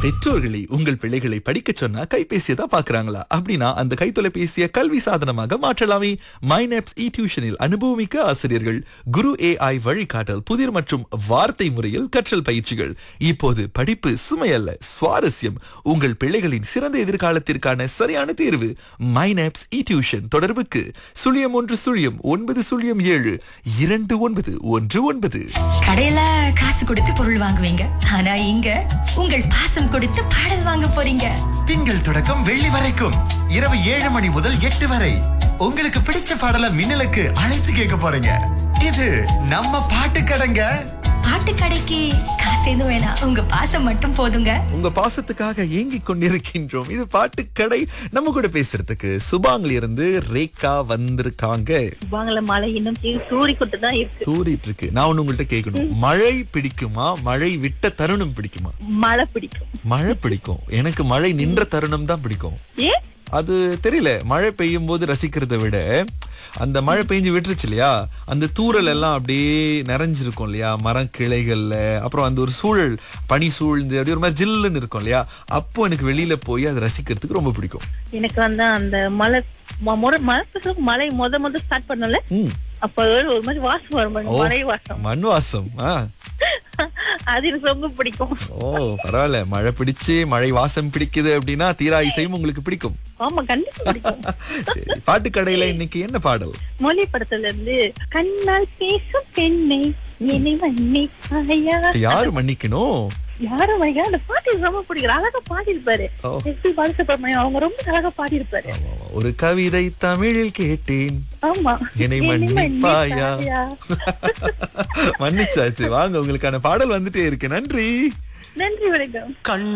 பெற்றோர்களை உங்கள் பிள்ளைகளை படிக்க சொன்னா கைபேசியை தான் பாக்குறாங்களா அப்படின்னா அந்த கைத்தொலைபேசியை கல்வி சாதனமாக மாற்றலாமே மைனப்ஸ் இ டியூஷனில் அனுபவமிக்க ஆசிரியர்கள் குரு ஏஐ வழிகாட்டல் புதிர் மற்றும் வார்த்தை முறையில் கற்றல் பயிற்சிகள் இப்போது படிப்பு சுமையல்ல சுவாரஸ்யம் உங்கள் பிள்ளைகளின் சிறந்த எதிர்காலத்திற்கான சரியான தேர்வு மைனப்ஸ் இ டியூஷன் தொடர்புக்கு சுழியம் ஒன்று சுழியம் ஒன்பது சுழியம் ஏழு இரண்டு ஒன்பது ஒன்று ஒன்பது கடையில காசு கொடுத்து பொருள் வாங்குவீங்க ஆனா இங்க உங்கள் பாசம் கொடுத்து பாடல் வாங்க போறீங்க திங்கள் தொடக்கம் வெள்ளி வரைக்கும் இரவு ஏழு மணி முதல் எட்டு வரை உங்களுக்கு பிடிச்ச பாடல மின்னலுக்கு அழைத்து கேட்க போறீங்க இது நம்ம பாட்டு கடைங்க பாட்டு கடைக்கு காசு எதுவும் வேணாம் உங்க பாசம் மட்டும் போதுங்க உங்க பாசத்துக்காக ஏங்கிக் கொண்டிருக்கின்றோம் இது பாட்டு கடை நம்ம கூட பேசுறதுக்கு சுபாங்ல இருந்து ரேகா வந்திருக்காங்க வாங்கல மழை இன்னும் சூரி கொட்டு தான் இருக்கு தூரிட்டு இருக்கு நான் ஒண்ணு உங்கள்ட்ட கேட்கணும் மழை பிடிக்குமா மழை விட்ட தருணம் பிடிக்குமா மழை பிடிக்கும் மழை பிடிக்கும் எனக்கு மழை நின்ற தருணம் தான் பிடிக்கும் ஏ அது தெரியல மழை பெய்யும் போது ரசிக்கிறதை விட அந்த மழை பெஞ்சு விட்டுருச்சு இல்லையா அந்த தூறல் எல்லாம் அப்படியே நிறைஞ்சிருக்கும் இல்லையா மரம் கிளைகள்ல அப்புறம் அந்த ஒரு சூழல் பனி சூழ்ந்து அப்படியே ஒரு மாதிரி ஜில்லுன்னு இருக்கும் இல்லையா அப்போ எனக்கு வெளியில போய் அதை ரசிக்கிறதுக்கு ரொம்ப பிடிக்கும் எனக்கு வந்து அந்த மழை ம- முறை மழை பெய்யும் மழை முத முத ஸ்டார்ட் பண்ணல ம் அப்ப ஒரு மாதிரி வாசம் வரும் பாருங்க, ஓ. மழை வாசம் மண் வாசம் ஆ அது எனக்கு ரொம்ப பிடிக்கும் ஓ பரவாயில்ல மழை பிடிச்சு மழை வாசம் பிடிக்குது அப்படின்னா தீரா இசையும் உங்களுக்கு பிடிக்கும் ஆமா கண்டிப்பா பிடிக்கும் சரி பாட்டு கடையில இன்னைக்கு என்ன பாடல் மொழி படத்துல இருந்து கண்ணால் பேசும் பெண்ணை என்னை மன்னிப்பாயா யாரு மன்னிக்கணும் யாரும் வரைக்கும் அந்த பாட்டு எனக்கு ரொம்ப பிடிக்கும் அழகா பாடியிருப்பாரு ஓ. எஸ் பி பாலசுப்ரமணியம் அவங்க ரொம்ப அழகா பாடியிருப்பாரு ஆமா, ஆமா. ஒரு கவிதை தமிழில் கேட்டேன் ஆமா என்னை மன்னிப்பாயா? மன்னிச்சாச்சு வாங்க உங்களுக்கான பாடல் வந்துட்டே இருக்கு நன்றி நன்றி வணக்கம்